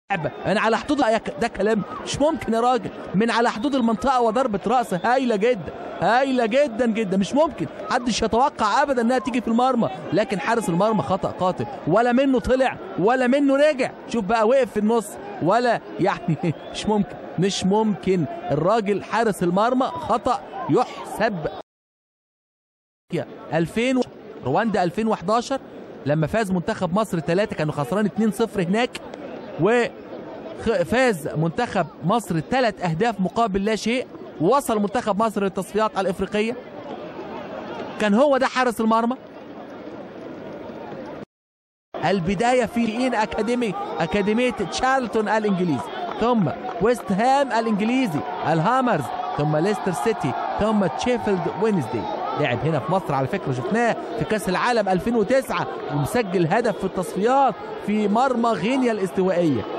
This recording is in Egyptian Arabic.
لعبة من على حدود ده كلام مش ممكن يا راجل من على حدود المنطقة وضربة رأس هايلة جدا هايلة جدا جدا مش ممكن محدش يتوقع ابدا انها تيجي في المرمى لكن حارس المرمى خطأ قاتل ولا منه طلع ولا منه رجع شوف بقى وقف في النص ولا يعني مش ممكن مش ممكن الراجل حارس المرمى خطأ يحسب 2000 رواندا 2011 لما فاز منتخب مصر ثلاثة كانوا خسران 2-0 هناك وفاز منتخب مصر ثلاث اهداف مقابل لا شيء ووصل منتخب مصر للتصفيات الافريقيه كان هو ده حارس المرمى البدايه في ان اكاديمي اكاديميه تشارلتون الانجليزي ثم ويست هام الانجليزي الهامرز ثم ليستر سيتي ثم تشيفيلد وينزداي لعب هنا في مصر على فكره شفناه في كاس العالم 2009 ومسجل هدف في التصفيات في مرمى غينيا الاستوائيه